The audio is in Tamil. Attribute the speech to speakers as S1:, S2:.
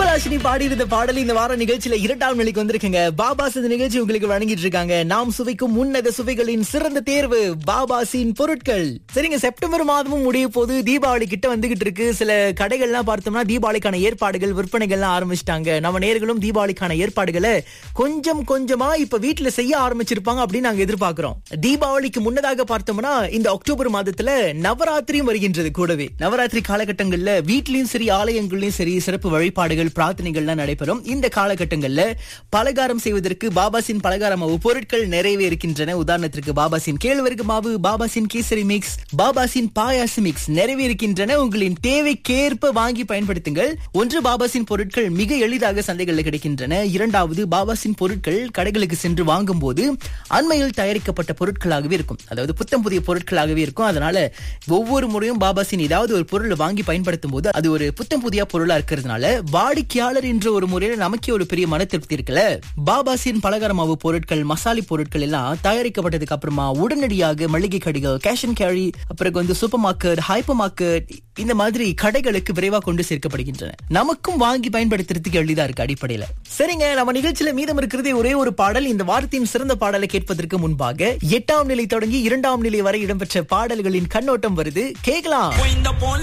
S1: சுபலாஷினி பாடியிருந்த பாடல் இந்த வார நிகழ்ச்சியில இரண்டாம் நிலைக்கு வந்திருக்குங்க பாபாஸ் இந்த நிகழ்ச்சி உங்களுக்கு வழங்கிட்டு இருக்காங்க நாம் சுவைக்கும் உன்னத சுவைகளின் சிறந்த தேர்வு பாபாசின் பொருட்கள் சரிங்க செப்டம்பர் மாதமும் முடிய போது தீபாவளி கிட்ட வந்துகிட்டு இருக்கு சில கடைகள்லாம் பார்த்தோம்னா தீபாவளிக்கான ஏற்பாடுகள் விற்பனைகள்லாம் ஆரம்பிச்சிட்டாங்க நம்ம நேர்களும் தீபாவளிக்கான ஏற்பாடுகளை கொஞ்சம் கொஞ்சமா இப்ப வீட்டுல செய்ய ஆரம்பிச்சிருப்பாங்க அப்படின்னு நாங்க எதிர்பார்க்கிறோம் தீபாவளிக்கு முன்னதாக பார்த்தோம்னா இந்த அக்டோபர் மாதத்துல நவராத்திரியும் வருகின்றது கூடவே நவராத்திரி காலகட்டங்கள்ல வீட்லயும் சரி ஆலயங்கள்லயும் சரி சிறப்பு வழிபாடுகள் பிரார்த்தனைகள்லாம் நடைபெறும் இந்த காலகட்டங்கள்ல பலகாரம் செய்வதற்கு பாபாசின் பலகார மாவு பொருட்கள் நிறையவே இருக்கின்றன உதாரணத்திற்கு பாபாசின் கேழ்வரகு மாவு பாபாசின் கேசரி மிக்ஸ் பாபாசின் பாயாசு மிக்ஸ் நிறைவே இருக்கின்றன உங்களின் தேவைக்கேற்ப வாங்கி பயன்படுத்துங்கள் ஒன்று பாபாசின் பொருட்கள் மிக எளிதாக சந்தைகளில் கிடைக்கின்றன இரண்டாவது பாபாசின் பொருட்கள் கடைகளுக்கு சென்று வாங்கும் போது அண்மையில் தயாரிக்கப்பட்ட பொருட்களாகவே இருக்கும் அதாவது புத்தம் புதிய பொருட்களாகவே இருக்கும் அதனால ஒவ்வொரு முறையும் பாபாசின் ஏதாவது ஒரு பொருளை வாங்கி பயன்படுத்தும் போது அது ஒரு புத்தம் புதிய பொருளா இருக்கிறதுனால வாடிக்கையாளர் என்ற ஒரு முறையில நமக்கே ஒரு பெரிய மன திருப்தி இருக்குல்ல பாபாசின் பலகார மாவு பொருட்கள் மசாலி பொருட்கள் எல்லாம் தயாரிக்கப்பட்டதுக்கு அப்புறமா உடனடியாக மளிகை கடைகள் கேஷ் அண்ட் கேரி அப்புறம் வந்து சூப்பர் மார்க்கெட் ஹைப்பர் மார்க்கெட் இந்த மாதிரி கடைகளுக்கு விரைவா கொண்டு சேர்க்கப்படுகின்றன நமக்கும் வாங்கி பயன்படுத்துறதுக்கு எளிதா இருக்கு அடிப்படையில சரிங்க நம்ம நிகழ்ச்சியில மீதம் இருக்கிறதே ஒரே ஒரு பாடல் இந்த வாரத்தின் சிறந்த பாடலை கேட்பதற்கு முன்பாக எட்டாம் நிலை தொடங்கி இரண்டாம் நிலை வரை இடம்பெற்ற பாடல்களின் கண்ணோட்டம் வருது கேட்கலாம்
S2: இந்த போல